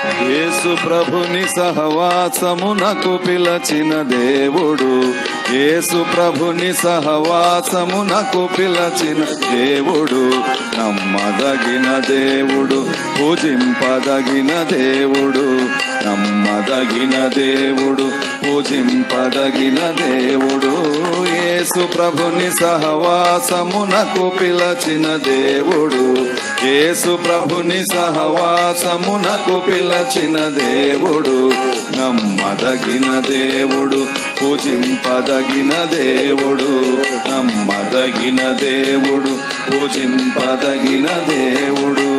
యేసు ప్రభుని సహవాసమునకు పిలచిన దేవుడు యేసు ప్రభుని సహవాసమునకు పిలచిన దేవుడు నమ్మదగిన దేవుడు పూజింపదగిన దేవుడు నమ్మదగిన దేవుడు పూజింపదగిన దేవుడు యేసు ప్రభుని సహవాసమునకు పిలచిన దేవుడు యేసు ప్రభుని సహవాసమునకు పిలచిన దేవుడు నమ్మదగిన దేవుడు పూజింపదగిన దేవుడు నమ్మదగిన దేవుడు పూజింపదగిన దేవుడు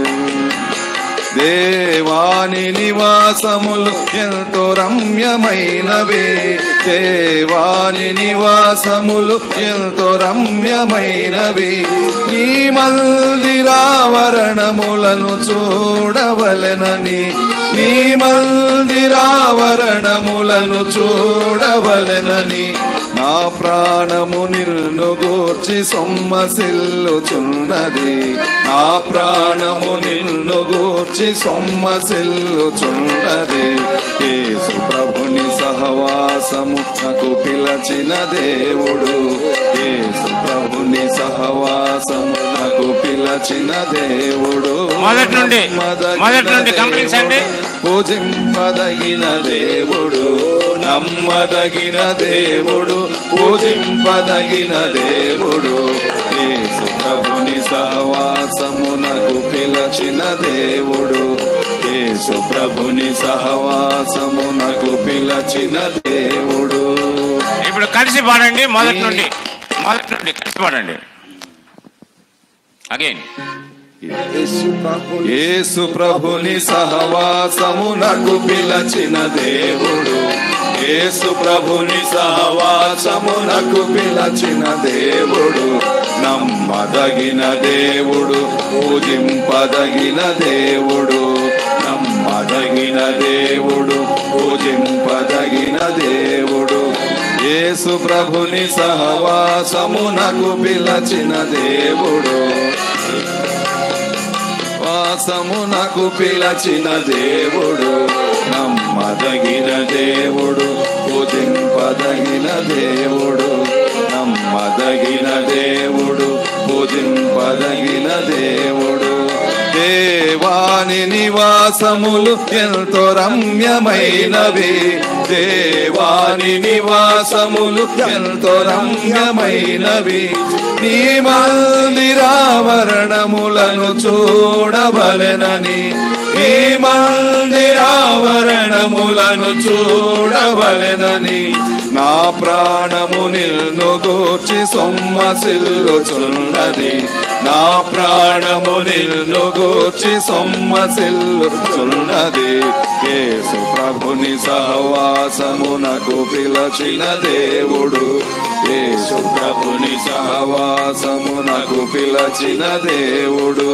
దేవాని నివాసములు ఎంతో రమ్యమైనవే దేవాని నివాసములు ఎంతో రమ్యమైనవి ఈ మందిరావరణములను చూడవలెనని ఈ మందిరావరణములను చూడవలెనని నా ప్రాణము నిన్ను గూర్చి సొమ్మసిల్లుచున్నది నా ప్రాణము నిన్ను గూర్చి సొమ్మసిల్లుచున్నది యేసు ప్రభుని సహవాసము నాకు పిలచిన దేవుడు యేసు ప్రభుని సహవాసము నాకు పిలచిన దేవుడు మొదటి నుండి, మొదటి నుండి గమనించండి. పూజింపదగిన దేవుడు నమ్మదగిన దేవుడు పూజింపదగిన దేవుడు యేసు ప్రభుని సహవాసమునకు పిలచిన దేవుడు యేసు ప్రభుని సహవాసమునకు పిలచిన దేవుడు ఇప్పుడు కలిసి పాడండి మొదటి నుండి మొదటి నుండి కలిసి పాడండి అగైన్ యేసు ప్రభుని సహవాసమునకు పిలచిన దేవుడు యేసు ప్రభుని సహవాసమునకు పిలచిన దేవుడు నమ్మదగిన దేవుడు పూజింపదగిన దేవుడు నమ్మదగిన దేవుడు పూజింపదగిన దేవుడు యేసు ప్రభుని సహవాసమునకు పిలచిన దేవుడు వాసమునకు పిలచిన దేవుడు నమ్మదగిన దేవుడు పూజింపదగిన దేవుడు నమ్మదగిన దేవుడు పూజింపదగిన దేవుడు దేవాని నివాసములు ఎంతో రమ్యమైనవి దేవాని నివాసములు ఎంతో రమ్యమైనవి నీ మందిరావరణములను చూడవలెనని ఈ మందిరావరణములను చూడవలెనని నా ప్రాణము నిన్ను గూర్చి సొమ్మసిల్లుచున్నది నా ప్రాణము నిన్ను గూర్చి సొమ్మసిల్లుచున్నది యేసు ప్రభుని సహవాసమునకు పిలచిన దేవుడు యేసు ప్రభుని సహవాసమునకు పిలచిన దేవుడు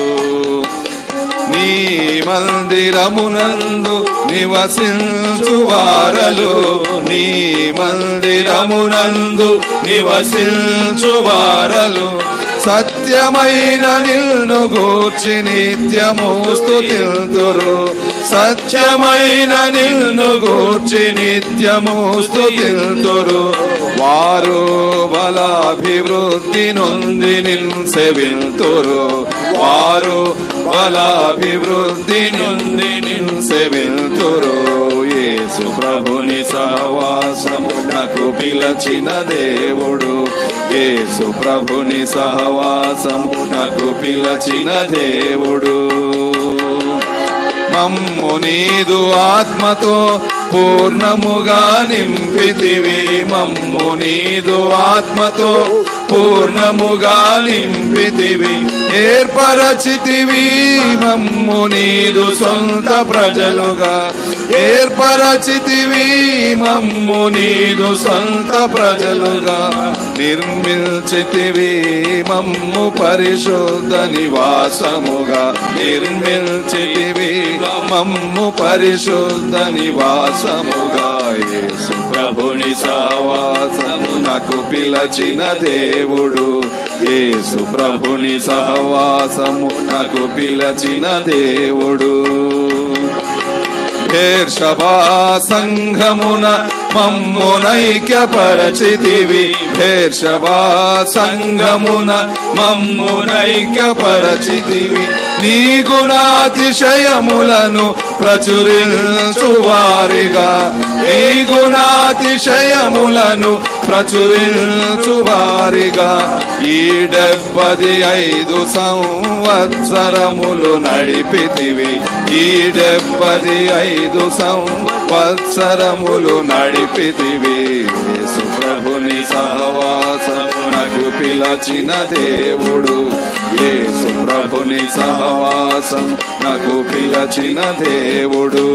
నీ మందిరమునందు నివసించు వారలు నీ మందిరమునందు నివసించు వారలు సత్యమైన నిన్ను గూర్చి నిత్యము స్తుతిల్తురు సత్యమైన నిన్ను గూర్చి నిత్యము స్తుతిల్తురు వారు బలాభివృద్ధి నొంది నిన్సెవిల్తురు వారు బలాభివృద్ధి నుండి నిన్సెవిల్తురు యేసు ప్రభుని సహవాసము నాకు పిలచిన దేవుడు యేసు ప్రభుని సహవాసము నాకు పిలచిన దేవుడు మమ్ము నీదు ఆత్మతో పూర్ణముగా నింపితివి మమ్ము నీదు ఆత్మతో పూర్ణముగా నింపితివి ఏర్పరచితివి మమ్ము నీదు సొంత ప్రజలుగా ఏర్పరచితివి మమ్ము నీదు సొంత ప్రజలుగా నిర్మిల్చితివి మమ్ము పరిశుద్ధ నివాసముగా నిర్మిల్చితివి మమ్ము పరిశుద్ధ నివాసముగా యేసు ప్రభుని సహవాసము నాకు పిలచిన దేవుడు యేసు ప్రభుని సహవాసము నాకు పిలచిన దేవుడు భేర్షభా సంఘమున మమ్మునైక్యపరచితివి భేర్షభా సంఘమున మమ్మునైక్యపరచితివి నీ గుణాతిశయములను ప్రచురించువారిగా నీ గుణాతిశయములను ప్రచురించువారిగా ఈ డెబ్బది ఐదు సంవత్సరములు నడిపితివి ఈ డెబ్బది ఐదు సంవత్సరములు నడిపితివి యేసు ప్రభుని సహవాసమునకు పిలచిన దేవుడు యేసు ప్రభుని సహవాసం నాకు పిలచిన దేవుడు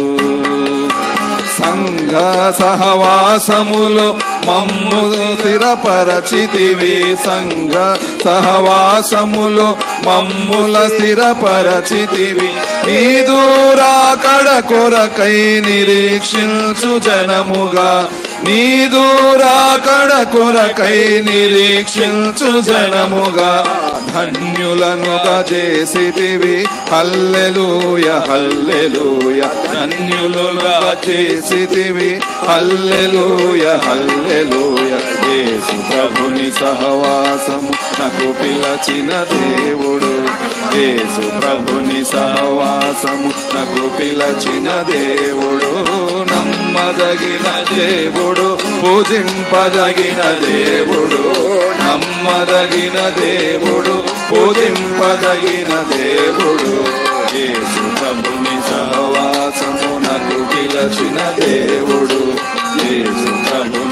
సంఘ సహవాసములో మమ్ము స్థిరపరచితివి సంఘ సహవాసములో మమ్ముల స్థిరపరచితివి నీ దూరాకడ కొరకై నిరీక్షించు జనముగా నీ దూరాకడ కొరకై నిరీక్షించు జనముగా ధన్యులనుగా చేసితివి హల్లెలూయ హల్లెలూయ ధన్యులుగా చేసితివి హల్లెలూయ హల్లెలూయ యేసు ప్రభుని సహవాసము నాకు పిలచిన దేవుడు యేసు ప్రభుని సహవాసము నాకు పిలచిన దేవుడు నమ్మదగిన దేవుడు పూజింపదగిన దేవుడు నమ్మదగిన దేవుడు పూజింపదగిన దేవుడు యేసు ప్రభుని సహవాసము నాకు పిలచిన దేవుడు యేసు ప్రభు